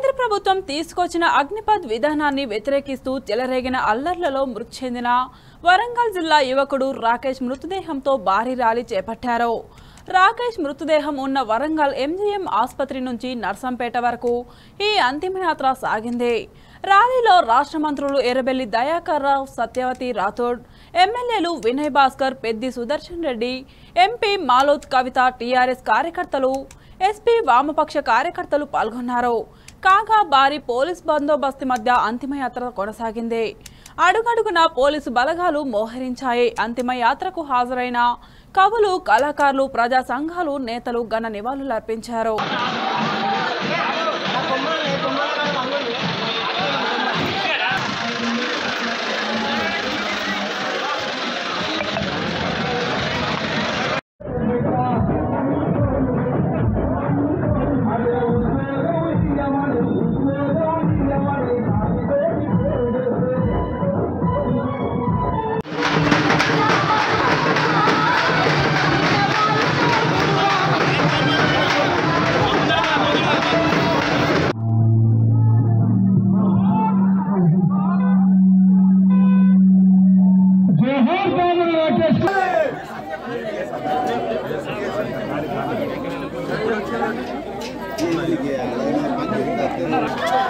కేంద్ర ప్రభుత్వం తీసుకొచ్చిన అగ్నిపథ్ విధానాన్ని వ్యతిరేకిస్తూ చెలరేగిన అల్లర్లలో మృతి చెందిన వరంగల్ జిల్లా యువకుడు రాకేష్ మృతదేహంతో భారీ ర్యాలీ చేపట్టారు రాకేష్ మృతదేహం ఉన్న వరంగల్ ఎంజీఎం ఆసుపత్రి నుంచి నర్సంపేట వరకు ఈ అంతిమయాత్ర సాగింది ర్యాలీలో రాష్ట్ర మంత్రులు ఎర్రబెల్లి దయాకర్ రావు సత్యవతి రాథోడ్ ఎమ్మెల్యేలు వినయ్ భాస్కర్ పెద్ది సుదర్శన్ రెడ్డి ఎంపీ మాలోత్ కవిత టీఆర్ఎస్ కార్యకర్తలు ఎస్పీ వామపక్ష కార్యకర్తలు పాల్గొన్నారు కాగా భారీ పోలీస్ బందోబస్తు మధ్య అంతిమయాత్ర కొనసాగింది అడుగడుగున పోలీసు బలగాలు మోహరించాయి అంతిమయాత్రకు హాజరైన కవులు కళాకారులు ప్రజా సంఘాలు నేతలు ఘన నివాళులర్పించారు జోహార్ బాబు లోకేష్ Thank you.